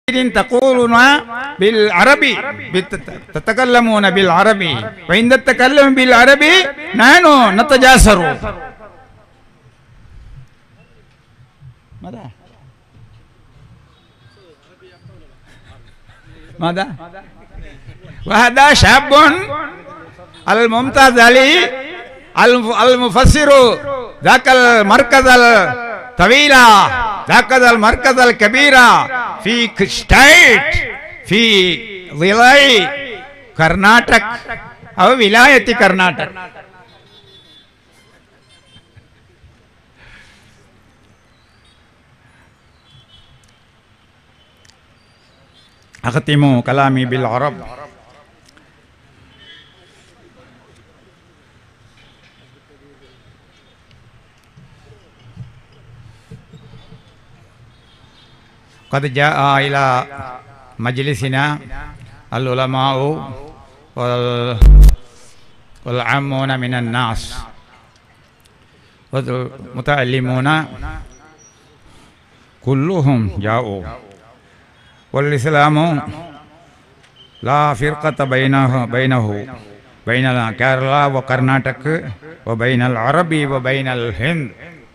تقولون بالعربي بت- تتكلمون بالعربي وإن تتكلم بالعربي نحن نتجاسر ماذا؟ ماذا؟ وهذا شاب الممتاز علي الف- المفسر ذاك المركز الطويل ذاك المركز الكبير في ستيت في ولاية كرناಟಕ أو ولاية كرناಟಕ أختم كلامي بالعرب قد جاء إلى مجلسنا العلماء وال- والعامون من الناس والمتعلمون كلهم جاءوا والإسلام لا فرقة بينه بينه بين كيرلا وكرناಟಕ وبين العرب وبين الهند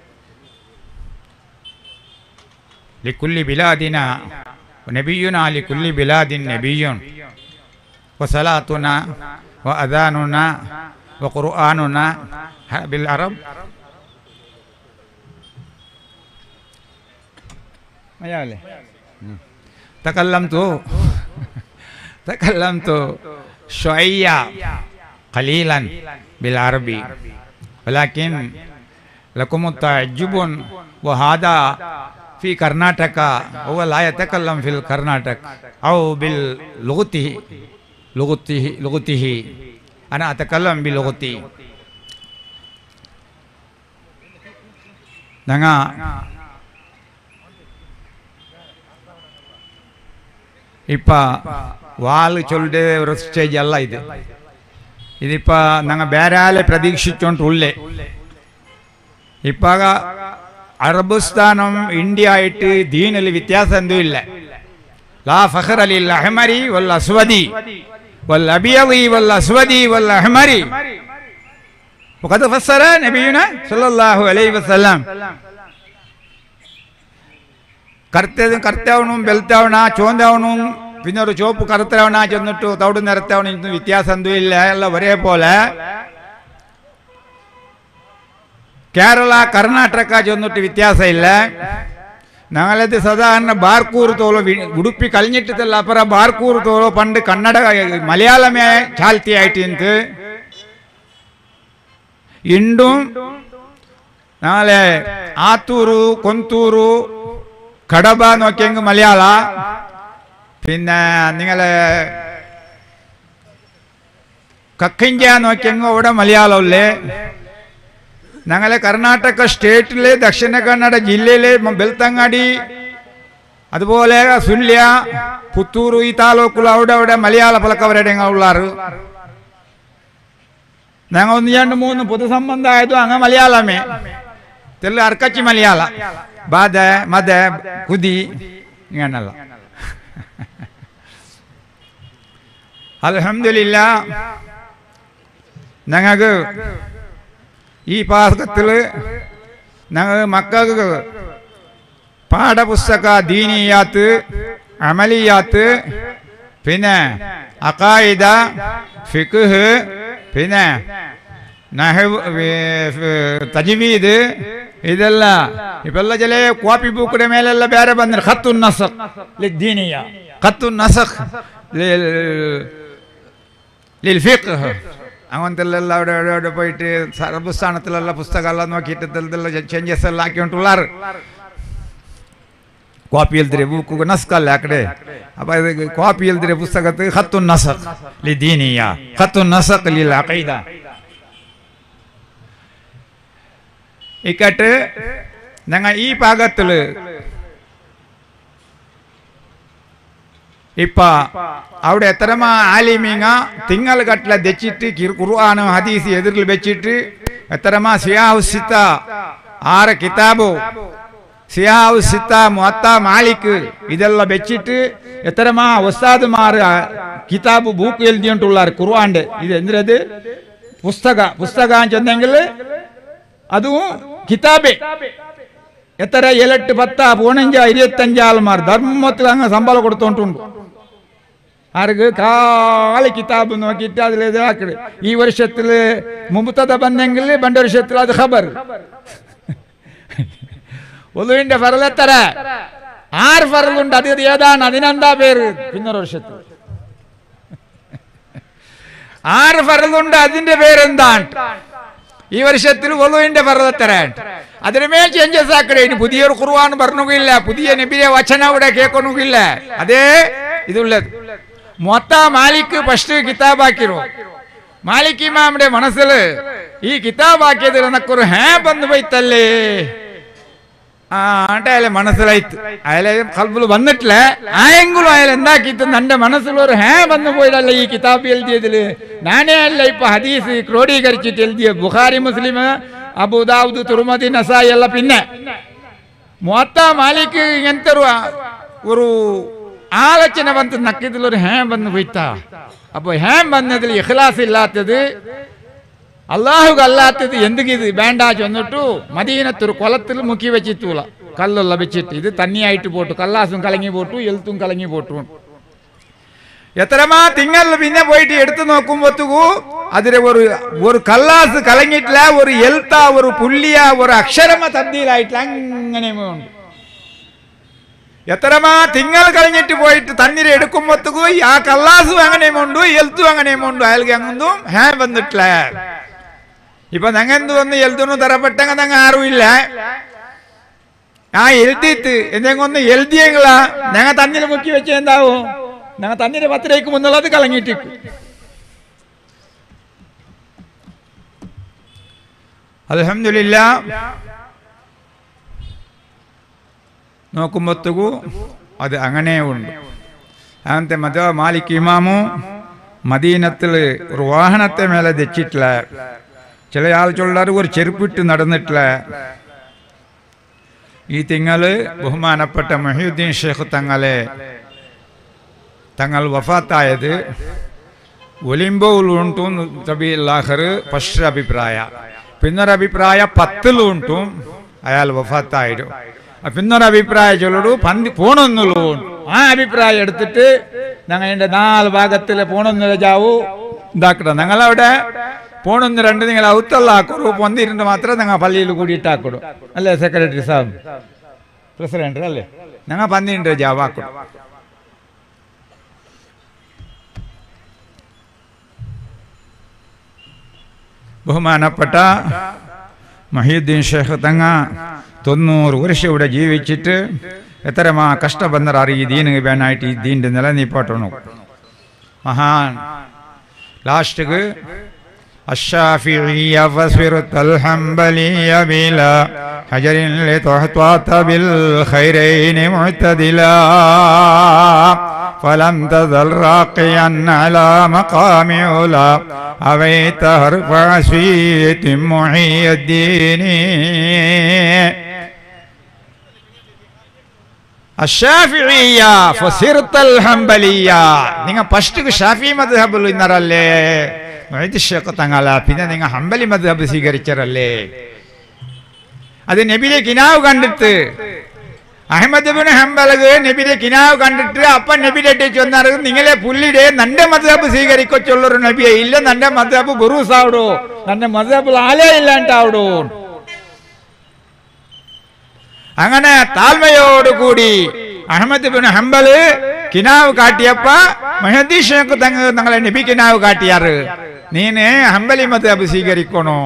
لكل بلادنا ونبينا لكل بلاد نبي وصلاتنا وأذاننا وقرآننا بالعرب ما يعلم تكلمت تكلمت شوية قليلا بالعربي ولكن لكم تعجب وهذا في كرناಟಕ هو لا يتكلم في الكرناಟك أو بلغته لغته لغته أنا أتكلم بلغتي ഞങ്ങ ಇಪ್ಪ ವಾಲ್ ಚೊಲ್ಡೆ ഒരു സ്റ്റേജ് ಅಲ್ಲ ಇದು ഇതിപ്പ ഞങ്ങ ಬೇರೆ പ്രതീക്ഷിച്ചോണ്ട് ഉള്ളേ ഇപ്പാಗ അറബിസ്ഥാനം ഇന്ത്യ ആയിട്ട് ദീനിൽ വ്യത്യാസം എന്തും ഇല്ല ലാ ഫഖർ അലി അഹ്മരി വൽ അസ്വദി വൽ അബിയദി വൽ അസ്വദി വൽ അഹ്മരി وقد فسر نبينا صلى الله عليه وسلم കറുത്തത് കറുത്തവണും വെളുത്തവണ ചോന്തവണും പിന്നെ ഒരു ചുവപ്പ് കറുത്തവണ ചെന്നിട്ട് തവിട് നിറത്തവണ ഇതൊന്നും വ്യത്യാസം എന്തും ഇല്ല എല്ലാം ഒരേപോലെ കേരള കർണാടക ചെന്നിട്ട് വ്യത്യാസം ഇല്ല ഞങ്ങളത് സാധാരണ ബാർക്കൂർ തോലോ വി- ഉಡುപ്പി കഴിഞ്ഞിട്ടല്ല അപ്പുറ ബാർക്കൂർ തോലോ പണ്ട് കന്നഡ മലയാളമേ ചാൽത്തി ആയിട്ട് എനിക്ക് ಇಂಡುം നാളെ ആത്തൂരു കൊന്തൂരു കടബ നോക്കിയെങ്കിൽ മലയാള പിന്നെ നിങ്ങളെ കക്കിഞ്ച നോക്കിയെങ്കിൽ അവിടെ മലയാളമില്ലേ ഞങ്ങളെ കർണാടക സ്റ്റേറ്റിലെ ദക്ഷിണ കന്നഡ ജില്ലയിലെ മ- ബെൽത്തങ്ങാടി അതുപോലെ സുല്യ പുത്തൂರು ഈ താലൂക്കുള്ള അവിടെ അവിടെ മലയാള പലക്കവരുടെ ഉള്ളാറ് ഞങ്ങൾ ഒന്ന് രണ്ട് മൂന്ന് പൊതുസംബന്ധം ആയതും അങ്ങ് മലയാളമേ തെല്ല അർക്കച്ചി മലയാള ബാധ മത കുതി ഇങ്ങനല്ല അലഹമില്ല ഞങ്ങൾക്ക് ഈ പാകത്തിൽ ഞങ്ങൾ മക്കൾക്ക് പാഠപുസ്തക ദീനിയാത്ത് അമലിയാത്ത് പിന്നെ അക്കായിദ ഫിഖ് പിന്നെ നഹവ് തജ്വീദ് ಇದೆಲ್ಲ ಇವೆಲ್ಲ ಜಲೆ ಕಾಪಿ ಬುಕ್ಡೆ ಮೇಲೆಲ್ಲ ಬೇರೆ ಬಂದ್ರೆ ಖತ್ತು ನಸಕ್ ಲಿದ್ದೀನಿಯ ಖತ್ತು ನಸಕ್ ലിൽ ഫിഖ് അങ്ങനത്തെല്ലാം അവിടെ അവിടെ അവിടെ പോയിട്ട് സർവസ്ഥാനത്തിലുള്ള പുസ്തകമെല്ലാം നോക്കിയിട്ട് ഇതെല്ലാം ചേഞ്ചസ് എല്ലാം ആക്കിക്കൊണ്ടുള്ളാറ് ಕಾಪಿ ಎಲ್ದ್ರೆ ಬುಕ್ ನಸ್ಕಲ್ಲ ಆ ಕಡೆ ಅಪ್ಪ ಇದು ಕಾಪಿ ಎಲ್ದ್ರೆ ಪುಸ್ತಕത്ത് ಹತ್ತು ನಸಕ್ ಲಿ ದೀನಿಯ ಹತ್ತು ನಸಕ್ ಲಿಲ್ ಅಕೈದ ഇക്കട്ട് ഞങ്ങൾ ഈ ഭാഗത്തില് ഇപ്പ അവിടെ എത്രമാ ആലിമീങ്ങ തിങ്കൾ കട്ടില തെച്ചിട്ട് ഖുർആാനും ഹദീസ് എതിരിൽ വെച്ചിട്ട് എത്രമാ സിയാഹുസിത്ത ആറ് കിതാബോ സിയാവ് സിത്ത മുഅത്ത മാലിക് ഇതെല്ലാം വെച്ചിട്ട് എത്രമാ ഉസ്താദുമാർ കിതാബ് ബുക്ക് എഴുതിയിട്ടുള്ളാർ ഖുർആന്റെ ഇത് എന്തിനത് പുസ്തക പുസ്തക ചെന്നെങ്കിൽ അതും കിതാബേ എത്ര ഏഴെട്ട് പത്ത പതിനഞ്ച ഇരുപത്തഞ്ച് ആൾമാർ ധർമ്മത്തിൽ അങ്ങ് ശമ്പളം കൊടുത്തോണ്ടുണ്ട് ആർക്ക് കാലി കിതാബ് നോക്കിയിട്ട് അതിൽ ഇതാക്കട് ഈ വർഷത്തിൽ മുമ്പത്തത ബന്നെങ്കിൽ പണ്ട് വർഷത്തിൽ അത് ഖബർ ഒന്നുവിന്റെ ഫറലെത്തര ആറ് ഫറലുണ്ട് അത് ഏതാണ് അതിനെന്താ പേര് പിന്നൊരു വർഷത്തിൽ ആറ് ഫറലുണ്ട് അതിന്റെ പേരെന്താണ് ഈ വർഷത്തിൽ ഒന്നുവിന്റെ ഫറലെത്തരാൻ അതിനുമേൽ ചേഞ്ചസ് ആക്കടേ ഇനി പുതിയൊരു ഖുർആൻ പറഞ്ഞുകില്ല പുതിയ നബിയെ വചനം ഇവിടെ കേൾക്കണുകില്ല അതേ ഇതുള്ളത് മൊത്ത മാലിക് ഫസ്റ്റ് കിതാബാക്കിರು മാലിക് ഇമാമിന്റെ മനസ്സിൽ ഈ കിതാബാക്കിയതിൽ എനക്കൊരു ഹേ ಬಂದು പോയിത്തല്ലേ ആ ആട്ടെ അയാളെ മനസ്സിലായിത്ത് അയാളെ കൽബിൽ വന്നിട്ടില്ല ആയെങ്കിലും അയാൾ എന്താക്കിത്ത് എന്റെ മനസ്സിലൊരു ഹേ വന്നു പോയിട്ടല്ല ഈ കിതാബ് എഴുതിയതില് നാനേ അല്ല ഇപ്പൊ ഹദീസ് ക്രോഡീകരിച്ചിട്ട് എഴുതിയ ബുഖാരി മുസ്ലിം അബുദാവുദ് തുറുമതി നസായി എല്ലാം പിന്നെ മൊത്ത മാലിക്ക് ഇങ്ങനത്തെ ഒരു ഒരു ആലോചന വന്ന് നക്കിയതിലൊരു ഹേ വന്ന് പോയിത്ത അപ്പൊ ഹേ വന്നതിൽ ഇഖ്ലാസ് ഇല്ലാത്തത് അള്ളാഹുക്ക് അല്ലാത്തത് എന്തുകിത് വേണ്ട ചെന്നിട്ടു മദീനത്തൊരു കുളത്തിൽ മുക്കി വെച്ചിത്തൂല കല്ലുള്ള വെച്ചിട്ട് ഇത് തന്നിയായിട്ട് പോട്ടു കല്ലാസും കലങ്ങി പോട്ടു എൽത്തും കലങ്ങി പോട്ടു എത്രമാ തിങ്കൾ പിന്നെ പോയിട്ട് എടുത്തു നോക്കുമ്പോത്തുകു അതിലെ ഒരു ഒരു കല്ലാസ് കലങ്ങിയിട്ടില്ല ഒരു എൽത്ത ഒരു പുല്ലിയ ഒരു അക്ഷരമ തബ്ദീലായിട്ടില്ല അങ്ങനെ ഉണ്ട് എത്രമാ തിങ്കൾ കഴിഞ്ഞിട്ട് പോയിട്ട് തണ്ണീര് എടുക്കുമ്പോത്തുകു ആ കല്ലാസും അങ്ങനെയുമുണ്ട് എൽത്തും അങ്ങനെയുമുണ്ട് അയാൾക്ക് അങ്ങൊന്നും ഹേ വന്നിട്ടില്ല ഇപ്പൊ ഞങ്ങ എന്ത് വന്ന് എൽതുന്നു തരപ്പെട്ടങ്ങ ഞങ്ങ ആറുമില്ല ആ എഴുതിയിട്ട് എന്തെങ്കിലും ഒന്ന് എഴുതിയെങ്കിലാ ഞങ്ങ തന്നിൽ മുക്കി വെച്ച് എന്താവും ഞങ്ങ തന്നിന്റെ പത്തിലേക്ക് മുന്നുള്ളത് കളങ്ങിട്ടിക്കും അലഹമില്ല നോക്കുമ്പോഴത്തേക്കു അത് അങ്ങനെ ഉണ്ട് അങ്ങനത്തെ മത മാലിക് ഇമാമു മദീനത്തിൽ ഒരു വാഹനത്തെ മേലെ തെച്ചിട്ടില്ല ചില ആൾ ചൊല്ലാറ് ഒരു ചെരുപ്പിട്ട് നടന്നിട്ടില്ല ഈ തിങ്കള് ബഹുമാനപ്പെട്ട മൊഹീദ്ദീൻ ഷേഖ് തങ്ങളെ തങ്ങൾ വഫാത്തായത് ഒലിംബോയിൽ ഉണ്ടു റബി ലാഹർ ഫസ്റ്റ് അഭിപ്രായ പിന്നൊരു അഭിപ്രായ പത്തിൽ ഉണ്ടു അയാൾ വഫാത്തായിരും പിന്നൊരു അഭിപ്രായ ചൊല്ലു പന്തി പോണൊന്നുള്ളൂ ആ അഭിപ്രായം എടുത്തിട്ട് ഞങ്ങൾ എൻ്റെ നാല് ഭാഗത്തിൽ പോണൊന്നു രജാവു ഇതാക്കണം ഞങ്ങളവിടെ പോണൊന്ന് രണ്ട് നിങ്ങൾ ഔത്തല്ലാക്കൊരു പൊന്തിരുണ്ട് മാത്രം ഞങ്ങൾ പള്ളിയിൽ കൂടിയിട്ടാക്കൊടു അല്ലേ സെക്രട്ടറി സാബ് പ്രസിഡന്റ് അല്ലേ ഞങ്ങൾ പന്തിണ്ട് ജാവാക്കൊടു ബഹുമാനപ്പെട്ട മഹീദ്ദീൻ ഷേഖ് തങ്ങ തൊണ്ണൂറ് വർഷം ഇവിടെ ജീവിച്ചിട്ട് എത്രമാ കഷ്ടബന്ധർ ഈ ദീന് വേനായിട്ട് ഈ ദീൻ്റെ നിലനിൽപ്പാട്ടണു മഹാൻ ലാസ്റ്റിക്ക് الشافعي فصرت الحنبلي بلا حجر لتحتوات بالخيرين معتدلا فلم تزل راقيا على مقام علا أبيت ارفع سيت محي الدين അഷാഫിയ ഫസിർത്തൽ ഹംബലിയ നിങ്ങൾ ഫസ്റ്റ് ഷാഫി മദ്ഹബിൽ ഇന്നറല്ലേ മൊയ്തിഷൊക്കെ തങ്ങള പിന്നെ നിങ്ങൾ ഹംബലി മദ്ഹബ് സ്വീകരിച്ചറല്ലേ അത് നബിലെ കിനാവ് കണ്ടിട്ട് അഹമ്മദ് ബിൻ ഹംബലഗ് നബിലെ കിനാവ് കണ്ടിട്ട് അപ്പ നബിയുടെ ചൊന്നത് നിങ്ങളെ പുല്ലിടെ നന്റെ മദ്ഹബ് സ്വീകരിക്കൊച്ചുള്ളൊരു നബിയെ ഇല്ല നന്റെ മദ്ഹബ് ബുറൂസ് ആവിടോ നന്റെ മദ്ഹബിൽ ആലേ ഇല്ലാണ്ടാവിടോ അങ്ങനെ താഴ്മയോടുകൂടി അഹമ്മദ് ബിൻ ഹംബല് കിനാവ് കാട്ടിയപ്പ മഹദീഷക്ക് തങ്ങ ഞങ്ങളെ നബി കിനാവ് കാട്ടിയാറ് നീന് ഹംബലി മതബ് സ്വീകരിക്കണോ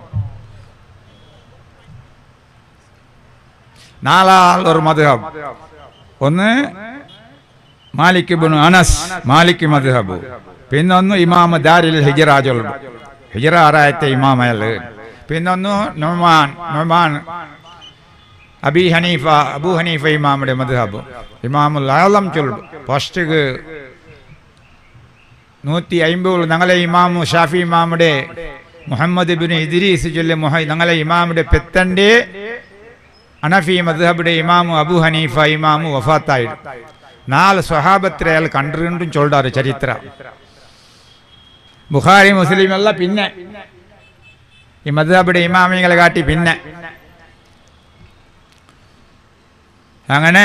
നാലാളൊരു മധുഹബ് ഒന്ന് മാലിക് ബിൻ അനസ് മാലിക് മധുഹബ് പിന്നൊന്ന് ഇമാമ ദാരിൽ ഹിജറാജുൽ ഹിജറ ആറായത്തെ ഇമാമയല് പിന്നൊന്ന് നൊമാൻ നൊമാൻ അബി ഹനീഫ അബു ഹനീഫ ഇമാമുടെ മദ്ഹബ് ഇമാമുൽ ആലം ചൊല്ലു ഫസ്റ്റ് നൂറ്റി അയിമ്പത് ഞങ്ങളെ ഇമാമു ഷാഫി ഇമാമുടെ മുഹമ്മദ് ബിൻ ഇദ്രീസ് ചൊല്ലി മുഹ ഞങ്ങളെ ഇമാമുടെ പെത്തൻ്റെ അനഫി മദ്ഹബുടെ ഇമാമു അബു ഹനീഫ ഇമാമു വഫാത്തായിடு നാല് സ്വഹാബത്തിനെ അയാൾ കണ്ടിട്ടും ചൊല്ലാറ് ചരിത്ര ബുഖാരി മുസ്ലിം എല്ലാം പിന്നെ ഈ മദ്ഹബുടെ ഇമാമികളെ കാട്ടി പിന്നെ അങ്ങനെ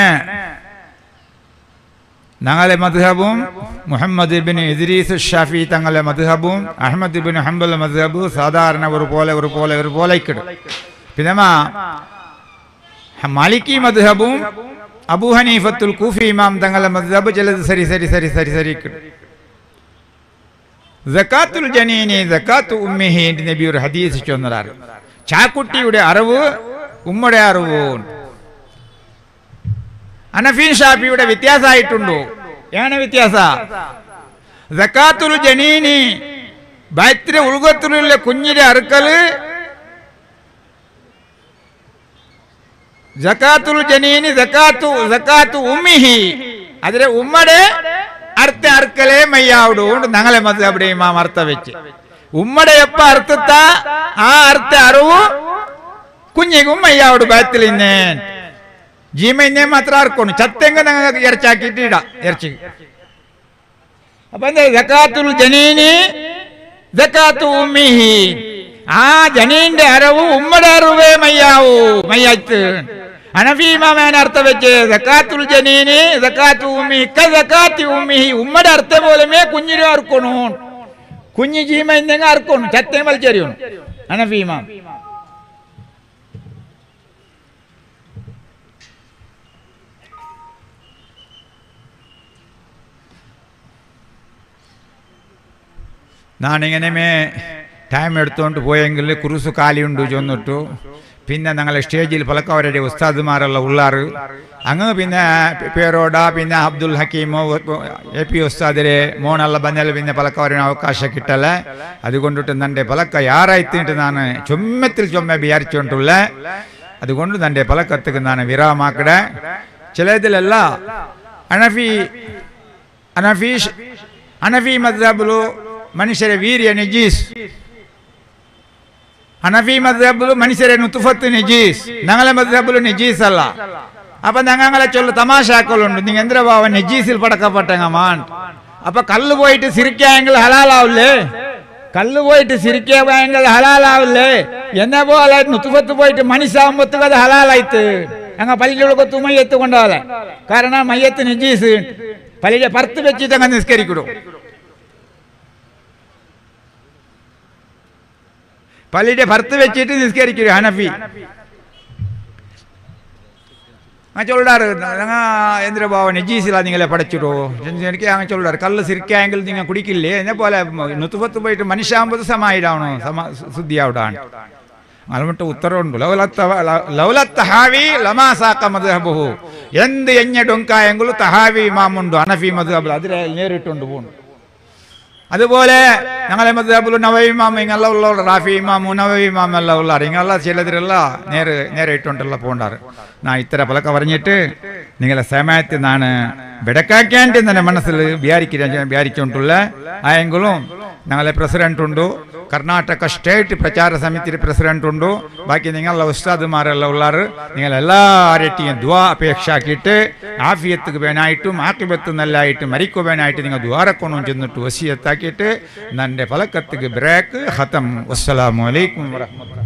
ഞങ്ങളെ മദ്ഹബും മുഹമ്മദ് ബിൻ ഇദ്രീസ് ഷാഫി തങ്ങളെ മദ്ഹബും അഹമ്മദ് ബിൻ ഹംബൽ മദ്ഹബു സാധാരണ ഒരു പോലെ ഒരു പോലെ ഒരു പോലെ കിടും പിന്നെ മാലിക്കി മദ്ഹബും അബു ഹനീഫത്തുൽ കൂഫി ഇമാം തങ്ങളെ മദ്ഹബ് ചിലത് സരി സരി സരി സരി സരി കിടും ജക്കാത്തുൽ ജനീനി ജക്കാത്തു ഉമ്മിഹി എന്ന് നബി ഒരു ഹദീസ് ചൊന്നതാണ് ചാക്കുട്ടിയുടെ അറിവ് ഉമ്മയുടെ അറിവ് അനഫീൻ ഷാഫിയുടെ വ്യത്യാസമായിട്ടുണ്ടോ ഏതാണ് വ്യത്യാസ ജക്കാത്തുൽ ജനീനി ബാറ്റിന്റെ ഉൾഗത്തിലുള്ള കുഞ്ഞിന്റെ അറുക്കല് ജക്കാത്തുൽ ജനീനി ജക്കാത്തു ജക്കാത്തു ഉമ്മിഹി അതിലെ ഉമ്മടെ ಅರ್ಥ ಅರ್ಕಲೇ ಮೈಯಾವುಡು ಉಂಡು ನಂಗಲೆ ಮದ್ದು ಅಬಡಿ ಮಾಮ ಅರ್ಥ ವೆಚ್ಚಿ ಉಮ್ಮಡೆ ಎಪ್ಪ ಅರ್ಥತ್ತ ಆ ಅರ್ಥ ಅರಿವು കുഞ്ഞിಗೂ മയ്യാവോട് ബാത്തിലിന്നെ ജീമയിന്നെ മാത്രം അർക്കണം ചത്തെങ്ക ഞങ്ങൾ ഇറച്ചാക്കിയിട്ട് ഇടാം ഇറച്ചി അപ്പൊ എന്താ ജക്കാത്തുൽ ജനീനി ജക്കാത്തു ഉമ്മിഹി ആ ജനീന്റെ അരവ് ഉമ്മയുടെ അറിവേ മയ്യാവൂ മയ്യാത്ത് അനഫീമാമേന അർത്ഥം വെച്ച് ജക്കാത്തുൽ ജനീനി ജക്കാത്തു ഉമ്മി ഇക്ക ജക്കാത്തി ഉമ്മിഹി ഉമ്മയുടെ അർത്ഥം പോലുമേ കുഞ്ഞിനും അർക്കണു കുഞ്ഞ് ജീമ ഇന്നെങ്കിൽ അർക്കണം ചത്തേ വലിച്ചെറിയണം അനഫീമാം നാണിങ്ങനെ മേ ടൈം എടുത്തുകൊണ്ട് പോയെങ്കിൽ കുറുസു കാലിയുണ്ട് ചൊന്നിട്ടു പിന്നെ ഞങ്ങളെ സ്റ്റേജിൽ പലക്കവരുടെ ഉസ്താദുമാരെല്ലാം ഉള്ളാറ് അങ്ങ് പിന്നെ പേരോട പിന്നെ അബ്ദുൽ ഹക്കീമോ എ പി ഉസ്താദിരെ മോണെല്ലാം ಬಂದಲ್ಲಿ പിന്നെ പലക്കവരിന് അവകാശ കിട്ടല അതുകൊണ്ടിട്ട് നന്റെ പലക്ക ಯಾರಾಯ್ತಿಂಟು ನಾನು ചുമ്മത്തിൽ ചുമ്മ വിചാരിച്ചുകൊണ്ടുള്ള അതുകൊണ്ട് നന്റെ പലക്കത്തേക്ക് ನಾನು വിരാമാക്കട ചിലതിലല്ല അനഫി അനഫീഷ് അനഫി മദ്ഹബുಲು ಮನುಷ್ಯರ ವೀರ್ಯ ನಿಜೀಸ್ ಅನಫಿ ಮದ್ಹಬುಲು ಮನುಷ್ಯರ ನುತುಫತ್ತು ನಿಜೀಸ್ ഞങ്ങളെ മദ്ഹബുಲು നിജീസ് അല്ല അപ്പൊ ഞങ്ങളെ ചൊല്ല തമാശ ആക്കലുണ്ട് നിങ്ങൾ എന്തിനാ ബാവ നജീസിൽ പടക്കപ്പെട്ടങ്ങമാൻ അപ്പൊ കല്ല് പോയിട്ട് സിരിക്കായെങ്കിൽ ഹലാലാവില്ലേ കല്ല് പോയിട്ട് സിരിക്കായെങ്കിൽ ഹലാലാവില്ലേ എന്നെ പോലെ നുത്തുഫത്ത് പോയിട്ട് മനുഷ്യാകുമ്പത്തുക അത് ഹലാലായിട്ട് ഞങ്ങ പല്ലിലൊക്കെ മയ്യത്ത് കൊണ്ടാലെ കാരണം മയ്യത്ത് നജീസ് പല്ലിയുടെ പർത്ത് വെച്ചിട്ട് അങ്ങ് നിസ്കരിക്കണം പള്ളിയുടെ ഭർത്ത് വെച്ചിട്ട് നിസ്കരിക്കും ഹനഫി അങ്ങനെ ചൊല്ലാറ് ഞങ്ങൾ എന്തിനാ പോവാ നജീസിലാ നിങ്ങളെ പഠിച്ചിട്ടോ എനിക്ക് അങ്ങനെ ചൊല്ലാറ് കല്ല് സിരിക്കായെങ്കിൽ നിങ്ങൾ കുടിക്കില്ലേ എന്നെ പോലെ നുത്തുപത്ത് പോയിട്ട് മനുഷ്യാകുമ്പോൾ സമായിടാവണോ സമ ശുദ്ധിയാവിടാണ് അതുകൊണ്ട് ഉത്തരവുണ്ട് ലൗലത്ത ഹാവി ലമാസാക്ക മദ്ഹബുഹു എന്ത് എഞ്ഞ ഡൊങ്കായെങ്കിലും തഹാവി ഇമാമുണ്ട് അനഫി മദ്ഹബ് അതിൽ നേരിട്ടുണ്ട് പോകുന്നു അതുപോലെ ഞങ്ങളെ മദ്ഹബുൽ നവ ഇമാം ഇങ്ങെല്ലാം ഉള്ള റാഫി ഇമാമു നവ ഇമാം എല്ലാം ഉള്ളാറ് ഇങ്ങെല്ലാം ചിലതിരെല്ല നേരെ നേരെ ഇട്ടുണ്ടല്ല പോണ്ടാറ് നാ ഇത്ര പലക്കെ പറഞ്ഞിട്ട് നിങ്ങളെ സമയത്ത് നാണ് ബെടക്കാക്കേണ്ടി തന്നെ മനസ്സിൽ വിചാരിക്ക വിചാരിച്ചുകൊണ്ടുള്ള ആയെങ്കിലും ഞങ്ങളെ പ്രസിഡന്റ് ഉണ്ട് കർണാടക സ്റ്റേറ്റ് പ്രചാര സമിതിയുടെ പ്രസിഡന്റ് ഉണ്ട് ബാക്കി നിങ്ങളുടെ ഉസ്താദുമാരെല്ലാം ഉള്ളാറ് നിങ്ങൾ എല്ലാവരുടെയും ദ്വാ അപേക്ഷ ആക്കിയിട്ട് ആഫിയത്തുക്ക് വേനായിട്ടും ആക്കിബത്ത് നല്ലായിട്ട് മരിക്കുവാനായിട്ട് നിങ്ങൾ ദ്വാരക്കൊണ്ടും ചെന്നിട്ട് വസിയത്താക്കിയിട്ട് നന്റെ ഫലക്കത്തുക്ക് ബ്രേക്ക് ഹത്തം വസ്സലാമലൈക്കും വറഹമത്തുള്ള